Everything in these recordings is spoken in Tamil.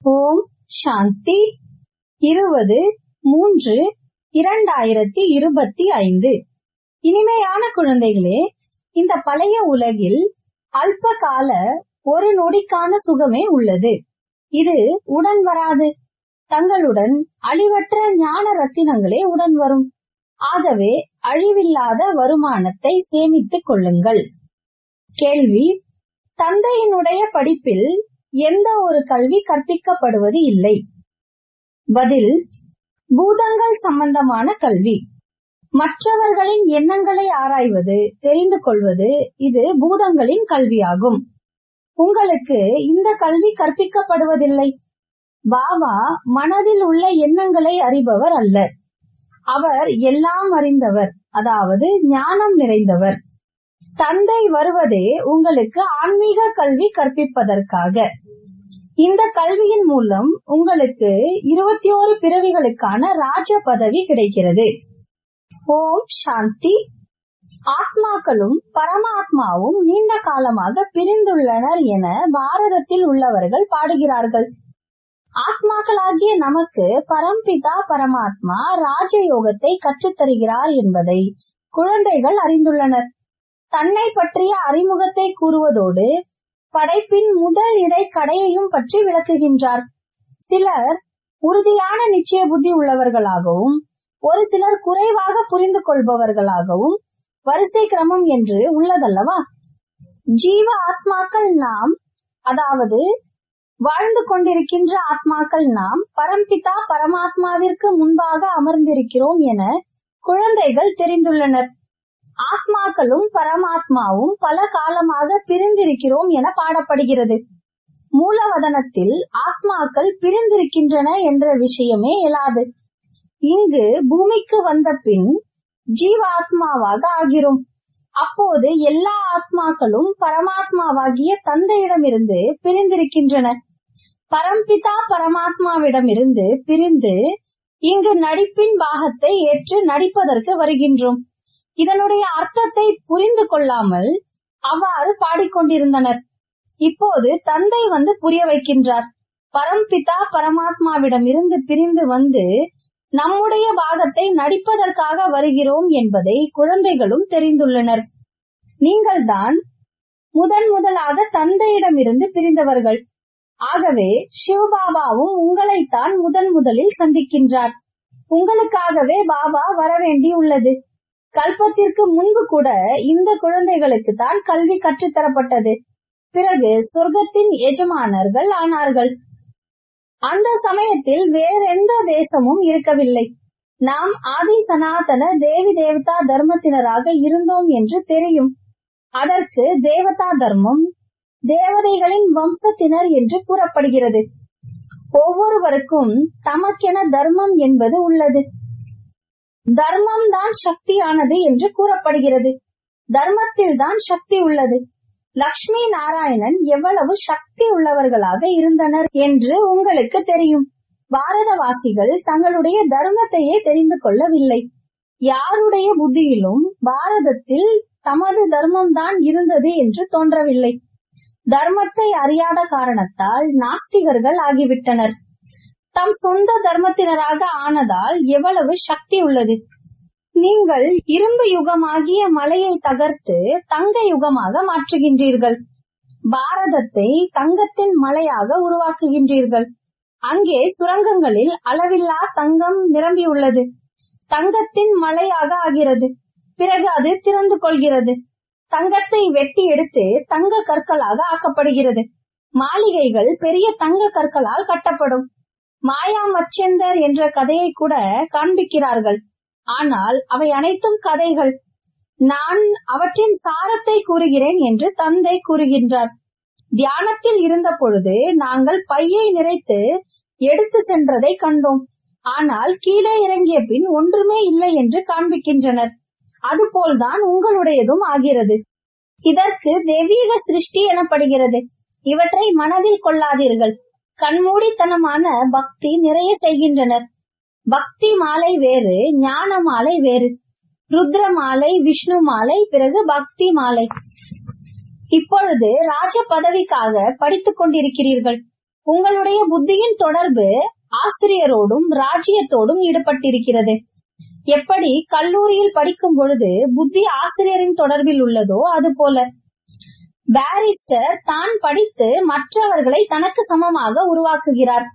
ஓம் சாந்தி இருபது மூன்று இரண்டாயிரத்தி இருபத்தி ஐந்து இனிமையான குழந்தைகளே இந்த பழைய உலகில் அல்ப கால ஒரு நொடிக்கான சுகமே உள்ளது இது உடன் வராது தங்களுடன் அழிவற்ற ஞான ரத்தினங்களே உடன் வரும் ஆகவே அழிவில்லாத வருமானத்தை சேமித்துக் கொள்ளுங்கள் கேள்வி தந்தையினுடைய படிப்பில் எந்த ஒரு கல்வி கற்பிக்கப்படுவது இல்லை பதில் பூதங்கள் சம்பந்தமான கல்வி மற்றவர்களின் எண்ணங்களை ஆராய்வது தெரிந்து கொள்வது இது பூதங்களின் கல்வியாகும் உங்களுக்கு இந்த கல்வி கற்பிக்கப்படுவதில்லை பாபா மனதில் உள்ள எண்ணங்களை அறிபவர் அல்ல அவர் எல்லாம் அறிந்தவர் அதாவது ஞானம் நிறைந்தவர் தந்தை வருவதே உங்களுக்கு ஆன்மீக கல்வி கற்பிப்பதற்காக இந்த கல்வியின் மூலம் உங்களுக்கு இருபத்தி ஓரு பிறவிகளுக்கான ராஜ பதவி கிடைக்கிறது ஓம் சாந்தி ஆத்மாக்களும் பரமாத்மாவும் நீண்ட காலமாக பிரிந்துள்ளனர் என பாரதத்தில் உள்ளவர்கள் பாடுகிறார்கள் ஆத்மாக்களாகிய நமக்கு பரம்பிதா பரமாத்மா ராஜயோகத்தை கற்றுத்தருகிறார் என்பதை குழந்தைகள் அறிந்துள்ளனர் தன்னை பற்றிய அறிமுகத்தை கூறுவதோடு படைப்பின் முதல் இடை கடையையும் பற்றி விளக்குகின்றார் சிலர் உறுதியான நிச்சய புத்தி உள்ளவர்களாகவும் ஒரு சிலர் குறைவாக புரிந்து கொள்பவர்களாகவும் வரிசை கிரமம் என்று உள்ளதல்லவா ஜீவ ஆத்மாக்கள் நாம் அதாவது வாழ்ந்து கொண்டிருக்கின்ற ஆத்மாக்கள் நாம் பரம்பிதா பரமாத்மாவிற்கு முன்பாக அமர்ந்திருக்கிறோம் என குழந்தைகள் தெரிந்துள்ளனர் ஆத்மாக்களும் பரமாத்மாவும் பல காலமாக பிரிந்திருக்கிறோம் என பாடப்படுகிறது மூலவதனத்தில் ஆத்மாக்கள் பிரிந்திருக்கின்றன என்ற விஷயமே இயலாது இங்கு பூமிக்கு வந்த பின் ஜீவாத்மாவாக ஆகிறோம் அப்போது எல்லா ஆத்மாக்களும் பரமாத்மாவாகிய தந்தையிடமிருந்து பிரிந்திருக்கின்றன பரம்பிதா பரமாத்மாவிடமிருந்து பிரிந்து இங்கு நடிப்பின் பாகத்தை ஏற்று நடிப்பதற்கு வருகின்றோம் இதனுடைய அர்த்தத்தை புரிந்து கொள்ளாமல் அவ்வாறு பாடிக்கொண்டிருந்தனர் இப்போது தந்தை வந்து புரிய வைக்கின்றார் பரம்பிதா பரமாத்மாவிடம் இருந்து பிரிந்து வந்து நம்முடைய பாகத்தை நடிப்பதற்காக வருகிறோம் என்பதை குழந்தைகளும் தெரிந்துள்ளனர் நீங்கள் தான் முதன் முதலாக தந்தையிடமிருந்து பிரிந்தவர்கள் ஆகவே சிவபாபாவும் உங்களைத்தான் முதன் முதலில் சந்திக்கின்றார் உங்களுக்காகவே பாபா வரவேண்டி உள்ளது கல்பத்திற்கு முன்பு கூட இந்த குழந்தைகளுக்கு தான் கல்வி கற்றுத்தரப்பட்டது பிறகு சொர்க்கத்தின் எஜமானர்கள் ஆனார்கள் அந்த சமயத்தில் வேறெந்த தேசமும் இருக்கவில்லை நாம் ஆதி சனாதன தேவி தேவதா தர்மத்தினராக இருந்தோம் என்று தெரியும் அதற்கு தேவதா தர்மம் தேவதைகளின் வம்சத்தினர் என்று கூறப்படுகிறது ஒவ்வொருவருக்கும் தமக்கென தர்மம் என்பது உள்ளது தர்மம் தான் சக்தியானது என்று கூறப்படுகிறது தர்மத்தில் தான் சக்தி உள்ளது லக்ஷ்மி நாராயணன் எவ்வளவு சக்தி உள்ளவர்களாக இருந்தனர் என்று உங்களுக்கு தெரியும் பாரதவாசிகள் தங்களுடைய தர்மத்தையே தெரிந்து கொள்ளவில்லை யாருடைய புத்தியிலும் பாரதத்தில் தமது தர்மம் தான் இருந்தது என்று தோன்றவில்லை தர்மத்தை அறியாத காரணத்தால் நாஸ்திகர்கள் ஆகிவிட்டனர் தம் சொந்த தர்மத்தினராக ஆனதால் எவ்வளவு சக்தி உள்ளது நீங்கள் இரும்பு யுகமாகிய மலையை தகர்த்து தங்க யுகமாக மாற்றுகின்றீர்கள் பாரதத்தை தங்கத்தின் மலையாக உருவாக்குகின்றீர்கள் அங்கே சுரங்கங்களில் அளவில்லா தங்கம் நிரம்பியுள்ளது தங்கத்தின் மலையாக ஆகிறது பிறகு அது திறந்து கொள்கிறது தங்கத்தை வெட்டி எடுத்து தங்க கற்களாக ஆக்கப்படுகிறது மாளிகைகள் பெரிய தங்க கற்களால் கட்டப்படும் மாயா மச்சந்தர் என்ற கதையை கூட காண்பிக்கிறார்கள் ஆனால் அவை அனைத்தும் கதைகள் நான் அவற்றின் சாரத்தை கூறுகிறேன் என்று தந்தை கூறுகின்றார் தியானத்தில் இருந்த பொழுது நாங்கள் பையை நிறைத்து எடுத்து சென்றதை கண்டோம் ஆனால் கீழே இறங்கிய பின் ஒன்றுமே இல்லை என்று காண்பிக்கின்றனர் அதுபோல்தான் உங்களுடையதும் ஆகிறது இதற்கு தெய்வீக சிருஷ்டி எனப்படுகிறது இவற்றை மனதில் கொள்ளாதீர்கள் கண்மூடித்தனமான பக்தி நிறைய செய்கின்றனர் பக்தி மாலை வேறு ஞான மாலை வேறு ருத்ர மாலை விஷ்ணு மாலை பிறகு பக்தி மாலை இப்பொழுது ராஜ பதவிக்காக படித்துக் கொண்டிருக்கிறீர்கள் உங்களுடைய புத்தியின் தொடர்பு ஆசிரியரோடும் ராஜ்யத்தோடும் ஈடுபட்டிருக்கிறது எப்படி கல்லூரியில் படிக்கும் பொழுது புத்தி ஆசிரியரின் தொடர்பில் உள்ளதோ அதுபோல பாரிஸ்டர் தான் படித்து மற்றவர்களை தனக்கு சமமாக உருவாக்குகிறார்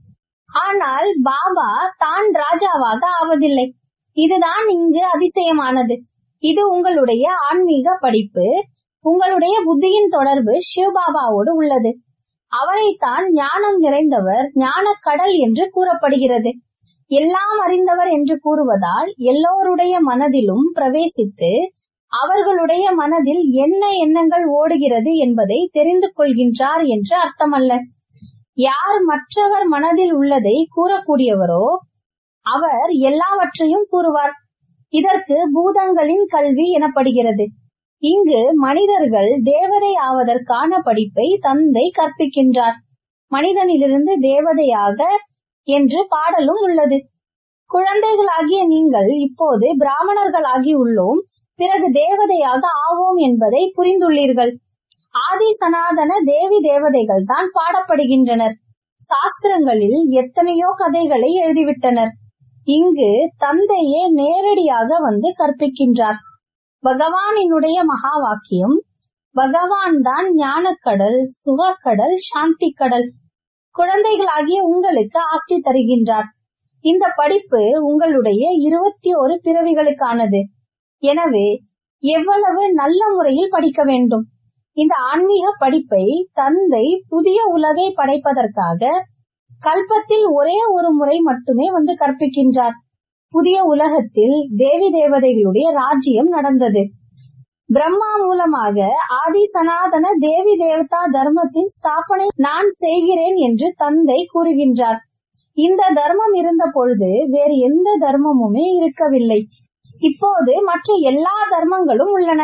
ஆனால் பாபா தான் ராஜாவாக ஆவதில்லை இதுதான் இங்கு அதிசயமானது இது உங்களுடைய ஆன்மீக படிப்பு உங்களுடைய புத்தியின் தொடர்பு சிவபாபாவோடு உள்ளது அவரைத்தான் ஞானம் நிறைந்தவர் ஞான கடல் என்று கூறப்படுகிறது எல்லாம் அறிந்தவர் என்று கூறுவதால் எல்லோருடைய மனதிலும் பிரவேசித்து அவர்களுடைய மனதில் என்ன எண்ணங்கள் ஓடுகிறது என்பதை தெரிந்து கொள்கின்றார் என்று அர்த்தமல்ல யார் மற்றவர் மனதில் உள்ளதை கூறக்கூடியவரோ அவர் எல்லாவற்றையும் கூறுவார் இதற்கு பூதங்களின் கல்வி எனப்படுகிறது இங்கு மனிதர்கள் தேவதை ஆவதற்கான படிப்பை தந்தை கற்பிக்கின்றார் மனிதனிலிருந்து தேவதையாக என்று பாடலும் உள்ளது குழந்தைகளாகிய நீங்கள் இப்போது பிராமணர்களாகி உள்ளோம் பிறகு தேவதையாக ஆவோம் என்பதை புரிந்துள்ளீர்கள் ஆதி சனாதன தேவி தேவதைகள் தான் பாடப்படுகின்றனர் சாஸ்திரங்களில் எத்தனையோ கதைகளை எழுதிவிட்டனர் இங்கு தந்தையே நேரடியாக வந்து கற்பிக்கின்றார் பகவானினுடைய மகா வாக்கியம் பகவான் தான் ஞானக்கடல் சுகக்கடல் சாந்தி கடல் குழந்தைகளாகிய உங்களுக்கு ஆஸ்தி தருகின்றார் இந்த படிப்பு உங்களுடைய இருபத்தி ஒரு பிறவிகளுக்கானது எனவே எவ்வளவு நல்ல முறையில் படிக்க வேண்டும் இந்த ஆன்மீக படிப்பை தந்தை புதிய உலகை படைப்பதற்காக கல்பத்தில் ஒரே ஒரு முறை மட்டுமே வந்து கற்பிக்கின்றார் புதிய உலகத்தில் தேவி தேவதைகளுடைய ராஜ்யம் நடந்தது பிரம்மா மூலமாக ஆதி சனாதன தேவி தேவதா தர்மத்தின் ஸ்தாபனை நான் செய்கிறேன் என்று தந்தை கூறுகின்றார் இந்த தர்மம் இருந்த பொழுது வேறு எந்த தர்மமுமே இருக்கவில்லை இப்போது மற்ற எல்லா தர்மங்களும் உள்ளன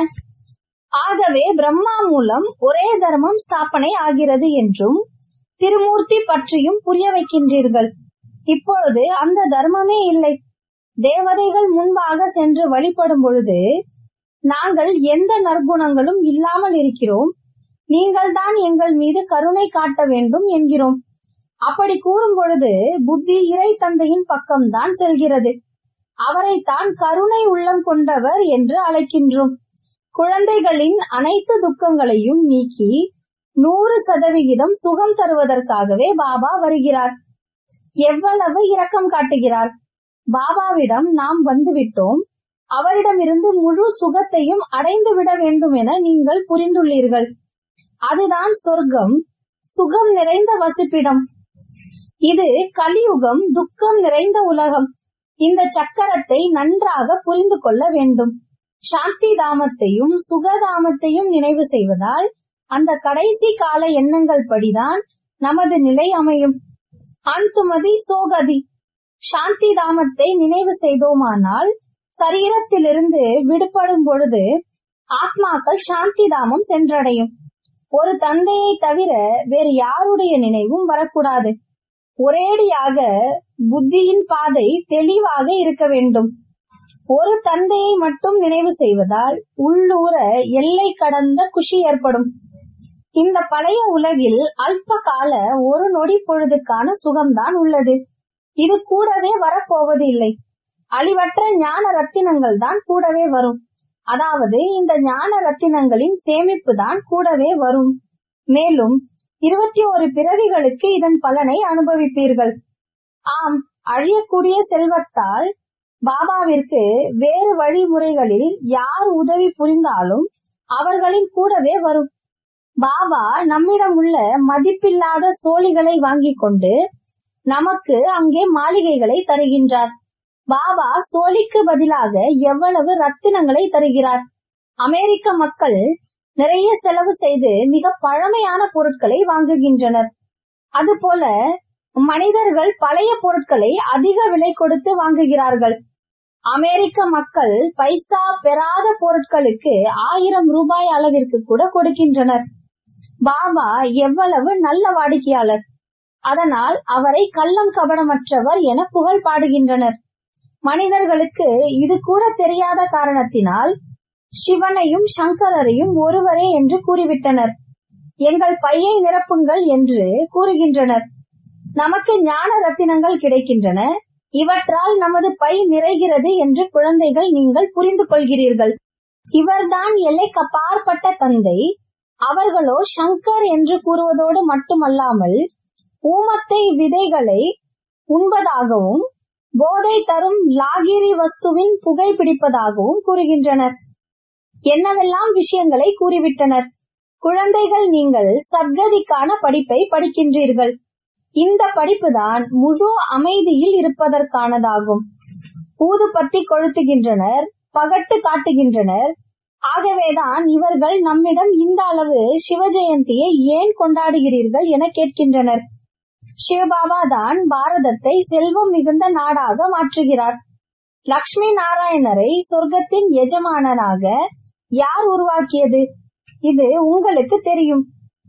ஆகவே பிரம்மா மூலம் ஒரே தர்மம் ஸ்தாபனை ஆகிறது என்றும் திருமூர்த்தி பற்றியும் புரிய வைக்கின்றீர்கள் இப்பொழுது அந்த தர்மமே இல்லை தேவதைகள் முன்பாக சென்று வழிபடும் பொழுது நாங்கள் எந்த நற்குணங்களும் இல்லாமல் இருக்கிறோம் நீங்கள் தான் எங்கள் மீது கருணை காட்ட வேண்டும் என்கிறோம் அப்படி கூறும் பொழுது புத்தி இறை தந்தையின் பக்கம்தான் செல்கிறது அவரைத்தான் கருணை உள்ளம் கொண்டவர் என்று அழைக்கின்றோம் குழந்தைகளின் அனைத்து துக்கங்களையும் நீக்கி நூறு சதவிகிதம் சுகம் தருவதற்காகவே பாபா வருகிறார் எவ்வளவு இரக்கம் காட்டுகிறார் பாபாவிடம் நாம் வந்துவிட்டோம் அவரிடமிருந்து முழு சுகத்தையும் அடைந்து விட வேண்டும் என நீங்கள் புரிந்துள்ளீர்கள் அதுதான் சொர்க்கம் சுகம் நிறைந்த வசிப்பிடம் இது கலியுகம் துக்கம் நிறைந்த உலகம் இந்த சக்கரத்தை நன்றாக புரிந்து கொள்ள வேண்டும் சாந்தி தாமத்தையும் சுகதாமத்தையும் நினைவு செய்வதால் அந்த கடைசி கால எண்ணங்கள் படிதான் நமது நிலை அமையும் அந்துமதி சோகதி சாந்தி தாமத்தை நினைவு செய்தோமானால் சரீரத்திலிருந்து விடுபடும் பொழுது ஆத்மாக்கள் சாந்தி தாமம் சென்றடையும் ஒரு தந்தையை தவிர வேறு யாருடைய நினைவும் வரக்கூடாது ஒரேடியாக புத்தியின் பாதை தெளிவாக இருக்க வேண்டும் ஒரு தந்தையை மட்டும் நினைவு செய்வதால் உள்ளூர எல்லை கடந்த குஷி ஏற்படும் இந்த பழைய உலகில் அல்ப கால ஒரு நொடி பொழுதுக்கான சுகம்தான் உள்ளது இது கூடவே வரப்போவது இல்லை அழிவற்ற ஞான ரத்தினங்கள் தான் கூடவே வரும் அதாவது இந்த ஞான ரத்தினங்களின் சேமிப்பு தான் கூடவே வரும் மேலும் இருபத்தி ஒரு பிறவிகளுக்கு இதன் பலனை அனுபவிப்பீர்கள் ஆம் அழியக்கூடிய செல்வத்தால் பாபாவிற்கு வேறு வழிமுறைகளில் யார் உதவி புரிந்தாலும் அவர்களின் கூடவே வரும் பாபா நம்மிடம் உள்ள மதிப்பில்லாத சோழிகளை வாங்கிக் கொண்டு நமக்கு அங்கே மாளிகைகளை தருகின்றார் பாபா சோழிக்கு பதிலாக எவ்வளவு ரத்தினங்களை தருகிறார் அமெரிக்க மக்கள் நிறைய செலவு செய்து மிக பழமையான பொருட்களை வாங்குகின்றனர் அதுபோல மனிதர்கள் பழைய பொருட்களை அதிக விலை கொடுத்து வாங்குகிறார்கள் அமெரிக்க மக்கள் பைசா பெறாத பொருட்களுக்கு ஆயிரம் ரூபாய் அளவிற்கு கூட கொடுக்கின்றனர் பாபா எவ்வளவு நல்ல வாடிக்கையாளர் அதனால் அவரை கள்ளம் கபடமற்றவர் என புகழ் பாடுகின்றனர் மனிதர்களுக்கு இது கூட தெரியாத காரணத்தினால் சிவனையும் சங்கரரையும் ஒருவரே என்று கூறிவிட்டனர் எங்கள் பையை நிரப்புங்கள் என்று கூறுகின்றனர் நமக்கு ஞான ரத்தினங்கள் கிடைக்கின்றன இவற்றால் நமது பை நிறைகிறது என்று குழந்தைகள் நீங்கள் புரிந்து கொள்கிறீர்கள் இவர்தான் எல்லைக்கு அப்பாற்பட்ட தந்தை அவர்களோ சங்கர் என்று கூறுவதோடு மட்டுமல்லாமல் ஊமத்தை விதைகளை உண்பதாகவும் போதை தரும் லாகிரி வஸ்துவின் புகைப்பிடிப்பதாகவும் கூறுகின்றனர் என்னவெல்லாம் விஷயங்களை கூறிவிட்டனர் குழந்தைகள் நீங்கள் சத்கதிக்கான படிப்பை படிக்கின்றீர்கள் இந்த படிப்புதான் முழு அமைதியில் இருப்பதற்கானதாகும் ஊதுபத்தி கொளுத்துகின்றனர் பகட்டு காட்டுகின்றனர் ஆகவேதான் இவர்கள் நம்மிடம் இந்த அளவு சிவஜெயந்தியை ஏன் கொண்டாடுகிறீர்கள் என கேட்கின்றனர் சிவபாபா தான் பாரதத்தை செல்வம் மிகுந்த நாடாக மாற்றுகிறார் லக்ஷ்மி நாராயணரை சொர்க்கத்தின் எஜமானனாக யார் உருவாக்கியது இது உங்களுக்கு தெரியும்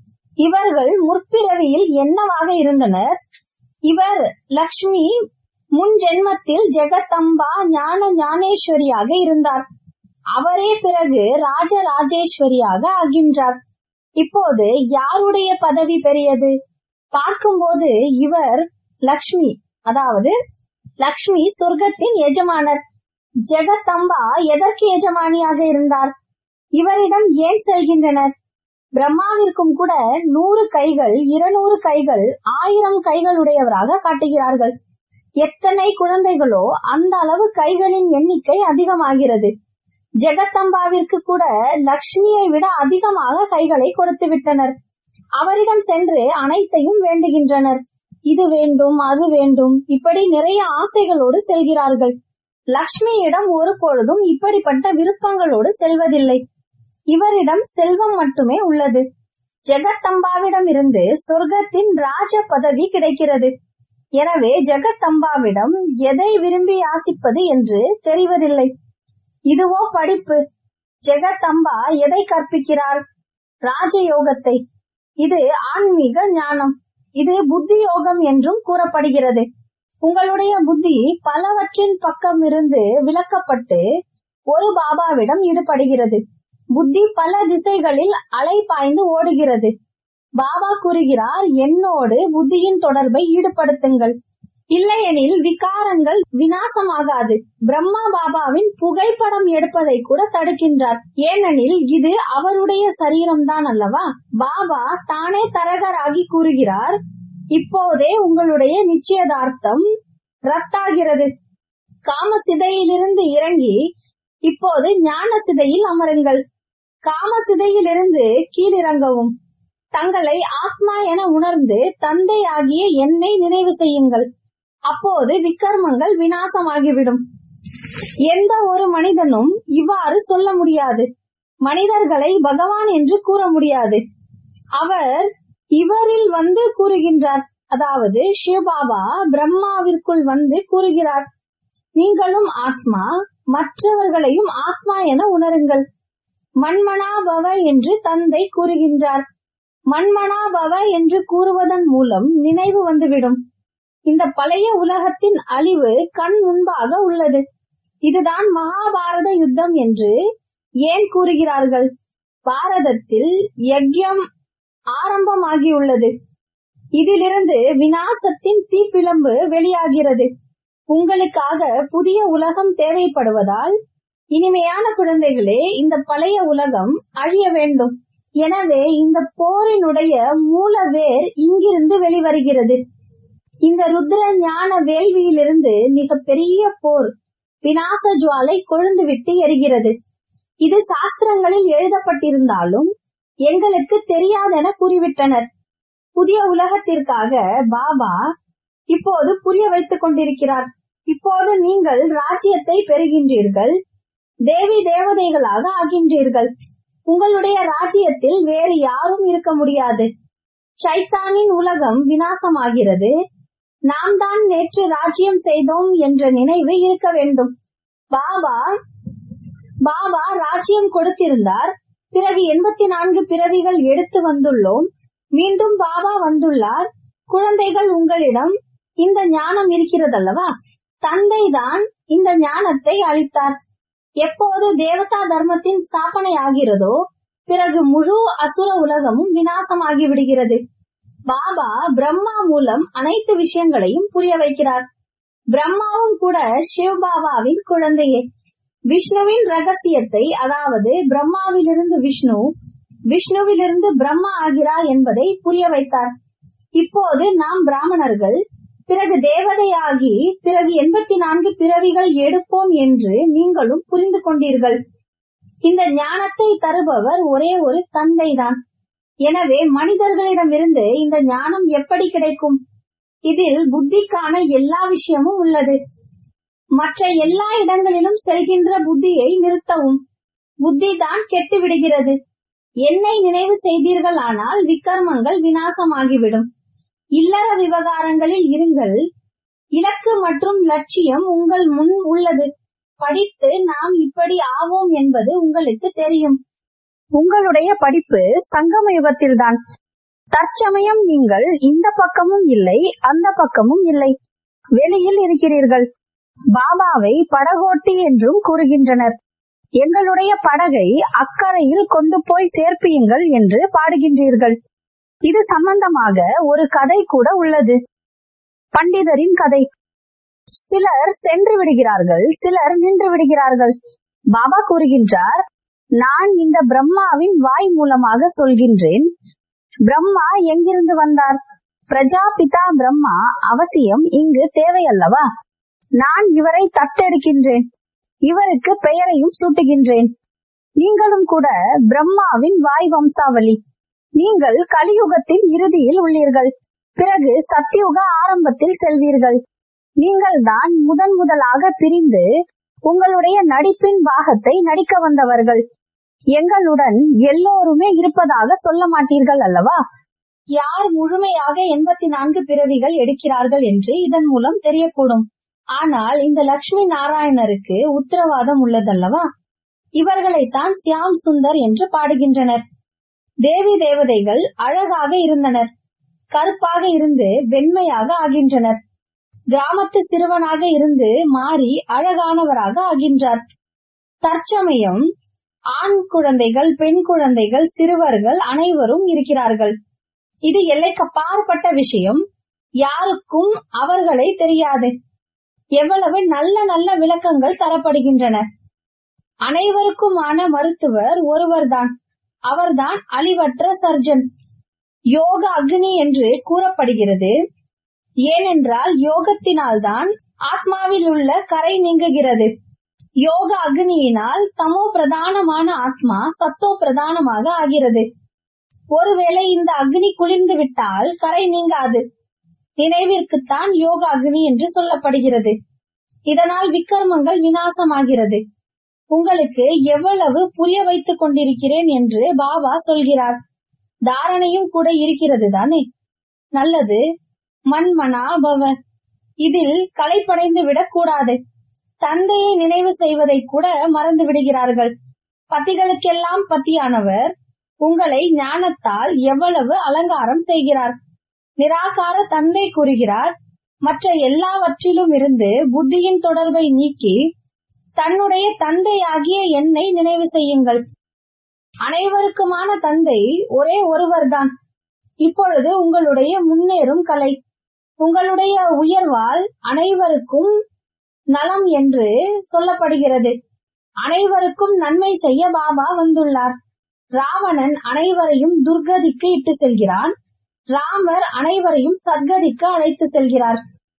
இவர்கள் முற்பிறவியில் என்னவாக இருந்தனர் இவர் லக்ஷ்மி முன் ஜென்மத்தில் ஜெகதம்பா ஞான ஞானேஸ்வரியாக இருந்தார் அவரே பிறகு ராஜராஜேஸ்வரியாக ஆகின்றார் இப்போது யாருடைய பதவி பெரியது பார்க்கும்போது இவர் லக்ஷ்மி அதாவது லக்ஷ்மி சொர்க்கத்தின் எஜமானர் ஜெகதம்பா எதற்கு எஜமானியாக இருந்தார் இவரிடம் ஏன் செல்கின்றனர் பிரம்மாவிற்கும் கூட நூறு கைகள் இருநூறு கைகள் ஆயிரம் கைகள் உடையவராக காட்டுகிறார்கள் எத்தனை குழந்தைகளோ அந்த அளவு கைகளின் எண்ணிக்கை அதிகமாகிறது ஜெகத்தம்பாவிற்கு கூட லக்ஷ்மியை விட அதிகமாக கைகளை கொடுத்து விட்டனர் அவரிடம் சென்று அனைத்தையும் வேண்டுகின்றனர் இது வேண்டும் அது வேண்டும் இப்படி நிறைய ஆசைகளோடு செல்கிறார்கள் லக்ஷ்மியிடம் ஒரு பொழுதும் இப்படிப்பட்ட விருப்பங்களோடு செல்வதில்லை இவரிடம் செல்வம் மட்டுமே உள்ளது ஜெகத்தம்பாவிடம் இருந்து சொர்க்கத்தின் ராஜ பதவி கிடைக்கிறது எனவே ஜெகத்தம்பாவிடம் எதை விரும்பி யாசிப்பது என்று தெரிவதில்லை இதுவோ படிப்பு ஜெகத்தம்பா எதை கற்பிக்கிறார் ராஜயோகத்தை இது ஆன்மீக ஞானம் இது புத்தி யோகம் என்றும் கூறப்படுகிறது உங்களுடைய புத்தி பலவற்றின் பக்கம் இருந்து விலக்கப்பட்டு ஒரு பாபாவிடம் ஈடுபடுகிறது புத்தி பல திசைகளில் அலை பாய்ந்து ஓடுகிறது பாபா கூறுகிறார் என்னோடு புத்தியின் தொடர்பை ஈடுபடுத்துங்கள் இல்லையெனில் விகாரங்கள் வினாசமாகாது பிரம்மா பாபாவின் புகைப்படம் எடுப்பதை கூட தடுக்கின்றார் ஏனெனில் இது அவருடைய சரீரம்தான் அல்லவா பாபா தானே தரகராகி கூறுகிறார் இப்போதே உங்களுடைய நிச்சயதார்த்தம் ரத்தாகிறது காம சிதையிலிருந்து இறங்கி இப்போது ஞான சிதையில் அமருங்கள் காம சிதையிலிருந்து கீழிறங்கவும் தங்களை ஆத்மா என உணர்ந்து தந்தை ஆகிய என்னை நினைவு செய்யுங்கள் அப்போது விக்கர்மங்கள் வினாசமாகிவிடும் எந்த ஒரு மனிதனும் இவ்வாறு சொல்ல முடியாது மனிதர்களை பகவான் என்று கூற முடியாது அவர் இவரில் வந்து கூறுகின்றார் அதாவது சிவபாபா பிரம்மாவிற்குள் வந்து கூறுகிறார் நீங்களும் ஆத்மா மற்றவர்களையும் ஆத்மா என உணருங்கள் மண்மனாபவ என்று தந்தை கூறுகின்றார் மண்மனாபவ என்று கூறுவதன் மூலம் நினைவு வந்துவிடும் இந்த பழைய உலகத்தின் அழிவு கண் முன்பாக உள்ளது இதுதான் மகாபாரத யுத்தம் என்று ஏன் கூறுகிறார்கள் பாரதத்தில் யக்யம் ஆரம்பமாகியுள்ளது இதிலிருந்து வினாசத்தின் தீப்பிழம்பு வெளியாகிறது உங்களுக்காக புதிய உலகம் தேவைப்படுவதால் இனிமையான குழந்தைகளே இந்த பழைய உலகம் அழிய வேண்டும் எனவே இந்த போரினுடைய மூல வேர் இங்கிருந்து வெளிவருகிறது இந்த ருத்ர ஞான வேள்வியிலிருந்து மிக பெரிய போர் விநாச ஜுவாலை கொழுந்துவிட்டு எரிகிறது இது சாஸ்திரங்களில் எழுதப்பட்டிருந்தாலும் எங்களுக்கு தெரியாதென கூறிவிட்டனர் புதிய உலகத்திற்காக பாபா இப்போது புரிய வைத்துக் கொண்டிருக்கிறார் இப்போது நீங்கள் ராஜ்யத்தை பெறுகின்றீர்கள் தேவி தேவதைகளாக ஆகின்றீர்கள் உங்களுடைய ராஜ்யத்தில் வேறு யாரும் இருக்க முடியாது சைத்தானின் உலகம் வினாசமாகிறது நாம் தான் நேற்று ராஜ்யம் செய்தோம் என்ற நினைவு இருக்க வேண்டும் பாபா பாபா ராஜ்யம் கொடுத்திருந்தார் பிறகு எண்பத்தி நான்கு பிறவிகள் எடுத்து வந்துள்ளோம் மீண்டும் பாபா வந்துள்ளார் குழந்தைகள் உங்களிடம் இந்த ஞானம் இருக்கிறதல்லவா தந்தைதான் இந்த ஞானத்தை அளித்தார் எப்போது தேவதா தர்மத்தின் ஸ்தாபனை ஆகிறதோ பிறகு முழு அசுர உலகமும் விநாசமாகி விடுகிறது பாபா பிரம்மா மூலம் அனைத்து விஷயங்களையும் புரிய வைக்கிறார் பிரம்மாவும் கூட சிவபாபாவின் குழந்தையே விஷ்ணுவின் ரகசியத்தை அதாவது பிரம்மாவிலிருந்து விஷ்ணு விஷ்ணுவிலிருந்து பிரம்மா ஆகிறார் என்பதை புரிய வைத்தார் இப்போது நாம் பிராமணர்கள் பிறகு தேவதையாகி பிறகு எண்பத்தி நான்கு பிறவிகள் எடுப்போம் என்று நீங்களும் புரிந்து கொண்டீர்கள் இந்த ஞானத்தை தருபவர் ஒரே ஒரு தந்தைதான் எனவே மனிதர்களிடமிருந்து இந்த ஞானம் எப்படி கிடைக்கும் இதில் புத்திக்கான எல்லா விஷயமும் உள்ளது மற்ற எல்லா இடங்களிலும் செல்கின்ற புத்தியை நிறுத்தவும் புத்தி தான் கெட்டு விடுகிறது என்னை நினைவு செய்தீர்கள் ஆனால் விக்கர்மங்கள் விநாசமாகிவிடும் இல்லற விவகாரங்களில் இருங்கள் இலக்கு மற்றும் லட்சியம் உங்கள் முன் உள்ளது படித்து நாம் இப்படி ஆவோம் என்பது உங்களுக்கு தெரியும் உங்களுடைய படிப்பு சங்கம யுகத்தில்தான் தற்சமயம் நீங்கள் இந்த பக்கமும் இல்லை அந்த பக்கமும் இல்லை வெளியில் இருக்கிறீர்கள் பாபாவை படகோட்டி என்றும் கூறுகின்றனர் எங்களுடைய படகை அக்கறையில் கொண்டு போய் சேர்ப்பியுங்கள் என்று பாடுகின்றீர்கள் இது சம்பந்தமாக ஒரு கதை கூட உள்ளது பண்டிதரின் கதை சிலர் சென்று விடுகிறார்கள் சிலர் நின்று விடுகிறார்கள் பாபா கூறுகின்றார் நான் இந்த பிரம்மாவின் வாய் மூலமாக சொல்கின்றேன் பிரம்மா எங்கிருந்து வந்தார் பிரஜாபிதா பிரம்மா அவசியம் இங்கு தேவையல்லவா நான் இவரை தத்தெடுக்கின்றேன் இவருக்கு பெயரையும் சூட்டுகின்றேன் நீங்களும் கூட பிரம்மாவின் வாய் வம்சாவளி நீங்கள் கலியுகத்தின் இறுதியில் உள்ளீர்கள் பிறகு சத்தியுக ஆரம்பத்தில் செல்வீர்கள் நீங்கள் தான் முதன் முதலாக பிரிந்து உங்களுடைய நடிப்பின் பாகத்தை நடிக்க வந்தவர்கள் எங்களுடன் எல்லோருமே இருப்பதாக சொல்ல மாட்டீர்கள் அல்லவா யார் முழுமையாக எண்பத்தி நான்கு பிறவிகள் எடுக்கிறார்கள் என்று இதன் மூலம் தெரியக்கூடும் ஆனால் இந்த லட்சுமி நாராயணருக்கு உத்தரவாதம் உள்ளதல்லவா இவர்களைத்தான் சியாம் சுந்தர் என்று பாடுகின்றனர் தேவி தேவதைகள் அழகாக இருந்தனர் கருப்பாக இருந்து வெண்மையாக ஆகின்றனர் கிராமத்து சிறுவனாக இருந்து மாறி அழகானவராக ஆகின்றார் தற்சமயம் ஆண் குழந்தைகள் பெண் குழந்தைகள் சிறுவர்கள் அனைவரும் இருக்கிறார்கள் இது எல்லைக்கு அப்பாற்பட்ட விஷயம் யாருக்கும் அவர்களை தெரியாது எவ்வளவு நல்ல நல்ல விளக்கங்கள் தரப்படுகின்றன அனைவருக்குமான மருத்துவர் ஒருவர்தான் அவர்தான் அழிவற்ற சர்ஜன் யோக அக்னி என்று கூறப்படுகிறது ஏனென்றால் யோகத்தினால்தான் ஆத்மாவில் உள்ள கரை நீங்குகிறது யோக அக்னியினால் தமோ பிரதானமான ஆத்மா சத்தோ பிரதானமாக ஆகிறது ஒருவேளை இந்த அக்னி குளிர்ந்து விட்டால் கரை நீங்காது நினைவிற்குத்தான் யோக அக்னி என்று சொல்லப்படுகிறது இதனால் விக்கர்மங்கள் விநாசமாகிறது உங்களுக்கு எவ்வளவு புரிய வைத்துக் கொண்டிருக்கிறேன் என்று பாபா சொல்கிறார் தாரணையும் கூட இருக்கிறது தானே நல்லது மண்மனா பவ இதில் களைப்படைந்து விடக் கூடாது தந்தையை நினைவு செய்வதை கூட மறந்து விடுகிறார்கள் பத்திகளுக்கெல்லாம் பத்தியானவர் உங்களை ஞானத்தால் எவ்வளவு அலங்காரம் செய்கிறார் நிராகார தந்தை கூறுகிறார் மற்ற எல்லாவற்றிலும் இருந்து புத்தியின் தொடர்பை நீக்கி தன்னுடைய தந்தையாகிய என்னை நினைவு செய்யுங்கள் அனைவருக்குமான தந்தை ஒரே ஒருவர்தான் இப்பொழுது உங்களுடைய முன்னேறும் கலை உங்களுடைய உயர்வால் அனைவருக்கும் நலம் என்று சொல்லப்படுகிறது அனைவருக்கும் நன்மை செய்ய பாபா வந்துள்ளார் ராவணன் அனைவரையும் துர்கதிக்கு இட்டு செல்கிறான் ராமர் அனைவரையும் சத்கதிக்கு அழைத்து செல்கிறார்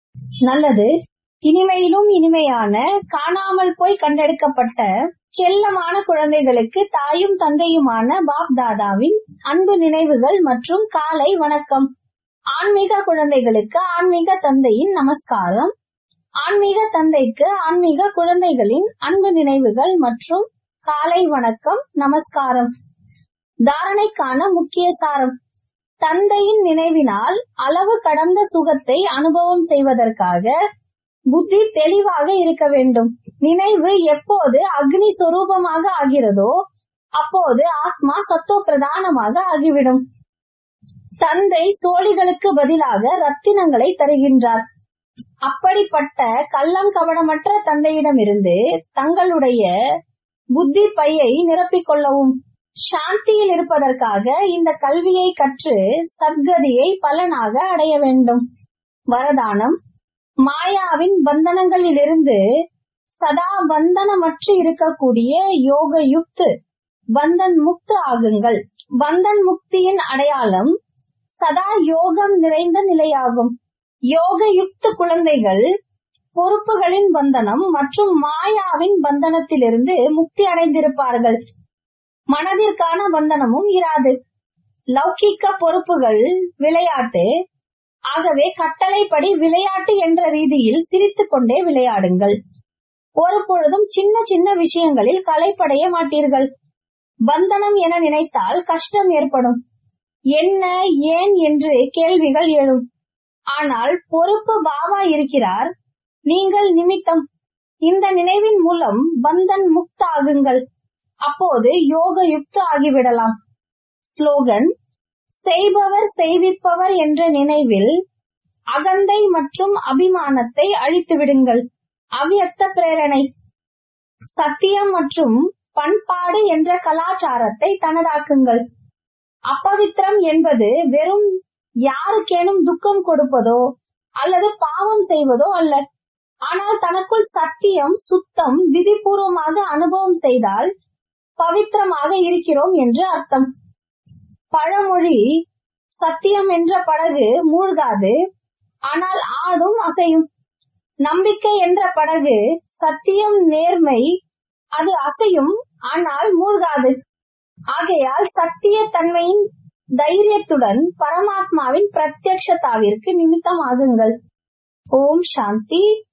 நல்லது இனிமையிலும் இனிமையான காணாமல் போய் கண்டெடுக்கப்பட்ட செல்லமான குழந்தைகளுக்கு தாயும் தந்தையுமான பாப் தாதாவின் அன்பு நினைவுகள் மற்றும் காலை வணக்கம் ஆன்மீக குழந்தைகளுக்கு ஆன்மீக தந்தையின் நமஸ்காரம் ஆன்மீக தந்தைக்கு ஆன்மீக குழந்தைகளின் அன்பு நினைவுகள் மற்றும் காலை வணக்கம் நமஸ்காரம் தாரணைக்கான முக்கிய சாரம் தந்தையின் நினைவினால் அளவு கடந்த சுகத்தை அனுபவம் செய்வதற்காக புத்தி தெளிவாக இருக்க வேண்டும் நினைவு எப்போது அக்னி சொரூபமாக ஆகிறதோ அப்போது ஆத்மா சத்தோ பிரதானமாக ஆகிவிடும் தந்தை சோழிகளுக்கு பதிலாக ரத்தினங்களை தருகின்றார் அப்படிப்பட்ட கள்ளம் கபடமற்ற தந்தையிடமிருந்து தங்களுடைய புத்தி பையை நிரப்பிக் கொள்ளவும் சாந்தியில் இருப்பதற்காக இந்த கல்வியை கற்று சத்கதியை பலனாக அடைய வேண்டும் வரதானம் மாயாவின் பந்தனங்களிலிருந்து சதா பந்தனமற்று இருக்கக்கூடிய யோக யுக்து பந்தன் முக்து ஆகுங்கள் பந்தன் முக்தியின் அடையாளம் சதா யோகம் நிறைந்த நிலையாகும் யோக யுக்த குழந்தைகள் பொறுப்புகளின் பந்தனம் மற்றும் மாயாவின் பந்தனத்திலிருந்து முக்தி அடைந்திருப்பார்கள் மனதிற்கான பந்தனமும் இராது லௌகிக்க பொறுப்புகள் விளையாட்டு ஆகவே கட்டளைப்படி விளையாட்டு என்ற ரீதியில் சிரித்துக் கொண்டே விளையாடுங்கள் ஒரு பொழுதும் சின்ன சின்ன விஷயங்களில் களைப்படைய மாட்டீர்கள் பந்தனம் என நினைத்தால் கஷ்டம் ஏற்படும் என்ன ஏன் என்று கேள்விகள் எழும் ஆனால் பொறுப்பு பாபா இருக்கிறார் நீங்கள் நிமித்தம் இந்த நினைவின் மூலம் பந்தன் முக்தாகுங்கள் அப்போது யோக யுக்த ஆகிவிடலாம் ஸ்லோகன் செய்பவர் செய்விப்பவர் என்ற நினைவில் அகந்தை மற்றும் அபிமானத்தை அழித்து விடுங்கள் அவ்யக்த பிரேரணை சத்தியம் மற்றும் பண்பாடு என்ற கலாச்சாரத்தை தனதாக்குங்கள் அப்பவித்திரம் என்பது வெறும் யாருக்கேனும் துக்கம் கொடுப்பதோ அல்லது பாவம் செய்வதோ அல்ல ஆனால் தனக்குள் சத்தியம் சுத்தம் விதிபூர்வமாக அனுபவம் செய்தால் பவித்திரமாக இருக்கிறோம் என்று அர்த்தம் பழமொழி சத்தியம் என்ற படகு மூழ்காது ஆனால் ஆடும் அசையும் நம்பிக்கை என்ற படகு சத்தியம் நேர்மை அது அசையும் ஆனால் மூழ்காது ஆகையால் சத்திய தன்மையின் தைரியத்துடன் பரமாத்மாவின் பிரத்யக்ஷதாவிற்கு நிமித்தமாகுங்கள் ஓம் சாந்தி